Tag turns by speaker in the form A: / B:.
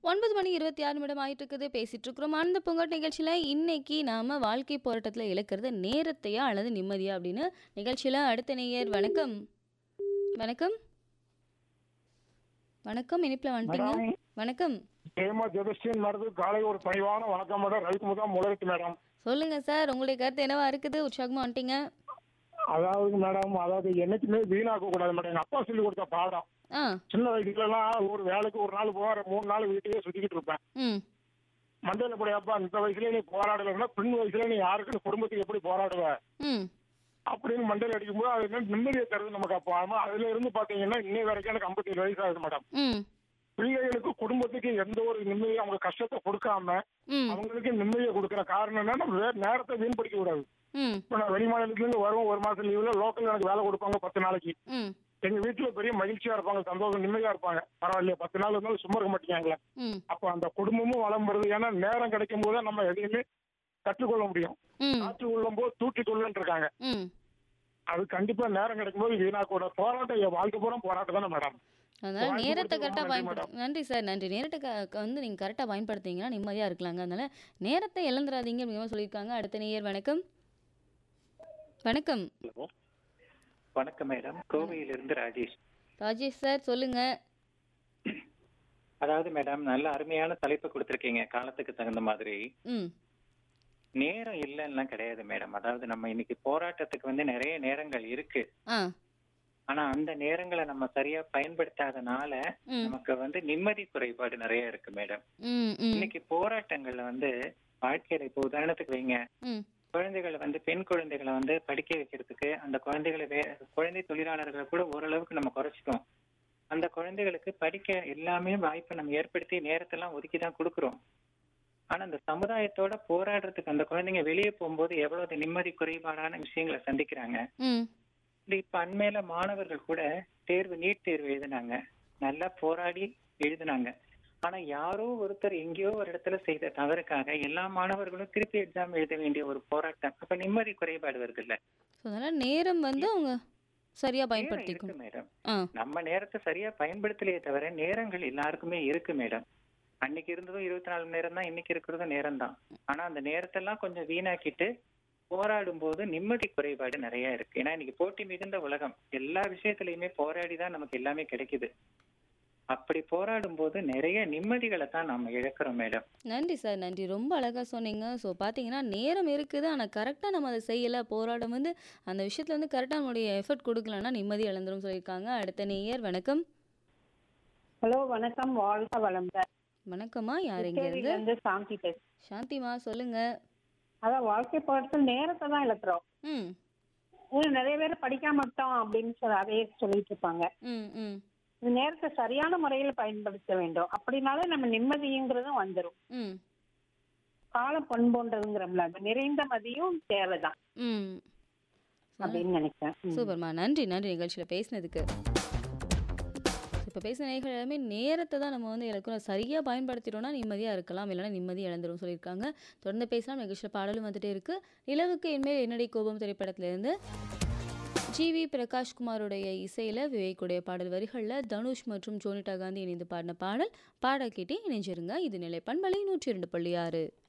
A: 9 மணி 26 நிமிடம் ஆயிட்டு இருக்குது. பேசிட்டு இருக்கிறோம். ஆனந்த பூங்காட் நிகழ்ச்சியில இன்னைக்கு நாம வாழ்க்கை போராட்டத்துல இழக்கிறது நேரத்தையா அல்லது நிம்மதியா அப்படின்னு நிகழ்ச்சியில அடுத்த நேயர் வணக்கம். வணக்கம். வணக்கம். இணைப்புல வந்துட்டீங்க.
B: மேடம்
A: வணக்கம்.
B: ஹேமா ஜெபஸ்டின் மேடத்துக்கு காலை ஒரு பணிவான வணக்கம் மேடம் ரவிக்குமுதா முளைத்து மேடம்
A: சொல்லுங்க சார். உங்களுடைய கருத்து என்னவா இருக்குது? உற்சாகமா வந்துட்டீங்க.
B: அதாவது மேடம் அதாவது என்னைக்குமே வீணாக்க கூடாது மேடம் எங்க அப்பா சொல்லி கொடுத்த பாடம்
A: ஆ.
B: சின்ன வயசுல எல்லாம் ஒரு வேலைக்கு ஒரு நாள் போற மூணு நாள் வீட்டையே சுத்திக்கிட்டு இருப்பேன்
A: ம்.
B: மண்டையில போய் அப்பா இந்த வயசுல நீ போராடலைன்னா பின் வயசுல நீ யாருக்குன்னு குடும்பத்துக்கு எப்படி போராடுவ
A: ம்.
B: அப்படின்னு மண்டையில அடிக்கும்போது அது என்ன நிம்மதியை தருது நமக்கு அப்போ ஆமா அதுல இருந்து பாத்தீங்கன்னா இன்னை வரைக்கும் எனக்கு ஐம்பத்தேழு வயசு ஆகுது மேடம்
A: ம்.
B: பிள்ளைகளுக்கு குடும்பத்துக்கு எந்த ஒரு நிம்மதியும் அவங்க கஷ்டத்தை கொடுக்காம
A: ம்.
B: அவங்களுக்கு நிம்மதியை கொடுக்குற காரணம் என்னன்னா நம்ம வே- நேரத்தை வீண்படுத்த கூடாது
A: ம்.
B: இப்போ நான் வெளி மாநிலத்துல இருந்து வருவோம் ஒரு மாசம் லீவ்ல லோக்கல் எனக்கு வேலை கொடுப்பாங்க பத்து நாளைக்கு
A: ம்.
B: எங்க வீட்டுல பெரிய மகிழ்ச்சியா இருப்பாங்க சந்தோஷம் நிம்மதியா இருப்பாங்க பரவாயில்லையா பத்து நாள் இருந்தாலும் சும்மா இருக்க மாட்டேங்காங்களே
A: ம்.
B: அப்போ அந்த குடும்பமும் வளம் வருது ஏன்னா நேரம் கிடைக்கும் போது நம்ம எதையுமே கற்றுக்கொள்ள முடியும்
A: ம்.
B: காற்று கொள்ளும் போது தூக்கி கொள்ளுன்னு இருக்காங்க
A: ம்.
B: அது கண்டிப்பா நேரம் கிடைக்கும் போது வீணா கூட போராட்டம் என் வாழ்க்கை பூரா போராட்டம் தானே மேடம்
A: அதனால
B: வாய்ப்பு
A: நேரத்தை
B: கொடுத்ததுக்கு
A: கரெக்டாக
B: ரொம்ப நன்றி
A: பயன்படுத்து நன்றி சார் நன்றி நேரத்தை க க- வந்து நீங்கள் கரெக்டாக பயன்படுத்திங்கன்னா நிம்மதியாக இருக்கலாங்க அதனால நேரத்தை இழந்துடாதீங்க அப்படிங்கிற சொல்லியிருக்காங்க அடுத்த நேயர் வணக்கம் வணக்கம்
C: ஹலோ வணக்கம் மேடம் கோவையிலிருந்து ராஜேஷ்
A: ராஜேஷ் சார் சொல்லுங்க
C: அதாவது மேடம் நல்ல அருமையான தலைப்பு கொடுத்துருக்கீங்க காலத்துக்கு தகுந்த மாதிரி
A: ம்
C: நேரம் இல்லைன்னா கிடையாது மேடம் அதாவது நம்ம இன்னைக்கு போராட்டத்துக்கு வந்து நிறைய நேரங்கள் இருக்கு
A: ஆ
C: ஆனா அந்த நேரங்களை நம்ம சரியா பயன்படுத்தாதனால
A: ம்
C: நமக்கு வந்து நிம்மதி குறைபாடு நிறைய இருக்கு மேடம்
A: ம் ம்
C: இன்னைக்கு போராட்டங்கள்ல வந்து வாழ்க்கையில இப்போ உதாரணத்துக்கு வைங்க
A: ம்
C: குழந்தைகளை வந்து பெண் குழந்தைகளை வந்து படிக்க வைக்கிறதுக்கு அந்த குழந்தைகளை வே குழந்தை தொழிலாளர்களை கூட ஓரளவுக்கு நம்ம குறைச்சிட்டோம் அந்த குழந்தைகளுக்கு படிக்க எல்லாமே வாய்ப்பை நம்ம ஏற்படுத்தி நேரத்தெல்லாம் ஒதுக்கி தான் கொடுக்குறோம் ஆனா அந்த சமுதாயத்தோட போராடுறதுக்கு அந்த குழந்தைங்க வெளியே போகும்போது எவ்வளவு நிம்மதி குறைபாடான விஷயங்களை சந்திக்கிறாங்க
A: ம்
C: இந்த இப்ப அண்மையில மாணவர்கள் கூட தேர்வு நீட் தேர்வு எழுதினாங்க நல்லா போராடி எழுதினாங்க ஆனா யாரோ ஒருத்தர் எங்கேயோ ஒரு இடத்துல செய்த தவறுக்காக எல்லா மாணவர்களும் திருப்பி எக்ஸாம் எழுத வேண்டிய ஒரு போராட்டம் அப்ப நிம்மதி குறைபாடு வருது இல்ல
A: ஸோ அதனால் நேரம் வந்து அவங்க சரியாக
C: இருக்கு
A: பயன்படுத்திக்கணும்
C: மேடம்
A: ஆ
C: நம்ம நேரத்தை சரியா பயன்படுத்தலையே தவிர நேரங்கள் எல்லாருக்குமே இருக்கு மேடம் அன்னைக்கு இருந்ததும் இருபத்தி நாலு மணி நேரம் தான் இன்னைக்கு இருக்கிறதும் நேரம் தான் ஆனா அந்த நேரத்தெல்லாம் கொஞ்சம் வீணாக்கிட்டு போராடும் போது நிம்மதி குறைபாடு நிறைய இருக்கு ஏன்னா இன்னைக்கு போட்டி மிகுந்த உலகம் எல்லா விஷயத்திலயுமே போராடி தான் நமக்கு எல்லாமே கிடைக்குது அப்படி போராடும் போது நிறைய நிம்மதிகளை தான் நம்ம இழக்கிறோம் மேடம்
A: நன்றி சார் நன்றி ரொம்ப அழகாக சொன்னீங்க ஸோ பார்த்தீங்கன்னா நேரம் இருக்குது ஆனால் கரெக்டாக நம்ம அதை செய்யலை போராட்டம் வந்து அந்த விஷயத்தில் வந்து கரெக்டாக நம்மளுடைய எஃபர்ட் கொடுக்கலன்னா நிம்மதி இழந்துரும் சொல்லியிருக்காங்க அடுத்த நேயர் வணக்கம்
D: ஹலோ வணக்கம் வாழ்க வளமுடன்
A: வணக்கம்மா யார் இங்க இருந்து
D: கிருஷ்ணகிரில இருந்து சாந்தி பேசு
A: சாந்திமா சொல்லுங்க
D: அதான் வாழ்க்கை போராட்டத்தில் நேரத்தை தான் இழக்கிறோம்
A: ம்
D: இன்னும் நிறைய பேர் படிக்க மாட்டோம் அப்படின்னு சொல்லி அதையே சொல்லிட்டு இருப்பாங்க
A: ம் ம்
D: இந்த நேரத்தை சரியான முறையில் பயன்படுத்த வேண்டும் அப்படின்னாலே நம்ம நிம்மதிங்கிறதும் வந்துடும்
A: ம்
D: காலம் பண்போன்றதுங்கிறோம்ல அது நிறைந்த மதியும் தேவைதான்
A: ம்
D: அப்படின்னு நினைக்கிறேன் ம்.
A: சூப்பர்மா நன்றி நன்றி நிகழ்ச்சியில் பேசினதுக்கு இப்போ பேசின நேர்கள் எல்லாமே நேரத்தை தான் நம்ம வந்து இழக்கிறோம் சரியாக பயன்படுத்திட்டோம்னா நிம்மதியாக இருக்கலாம் இல்லைன்னா நிம்மதி இழந்துரும் சொல்லியிருக்காங்க தொடர்ந்து பேசலாம் நிகழ்ச்சியில் பாடலும் வந்துட்டே இருக்கு நிலவுக்கு என்மேல் என்னடி கோபம் திரைப்படத்திலேருந்து ஜிவி பிரகாஷ்குமாருடைய இசையில் விவேக்குடைய பாடல் வரிகளில் தனுஷ் மற்றும் ஜோனிட்டா காந்தி இணைந்து பாடின பாடல் பாட கேட்டே இணைஞ்சிருங்க இது நிலை பண்பலை நூற்றி இரண்டு புள்ளி ஆறு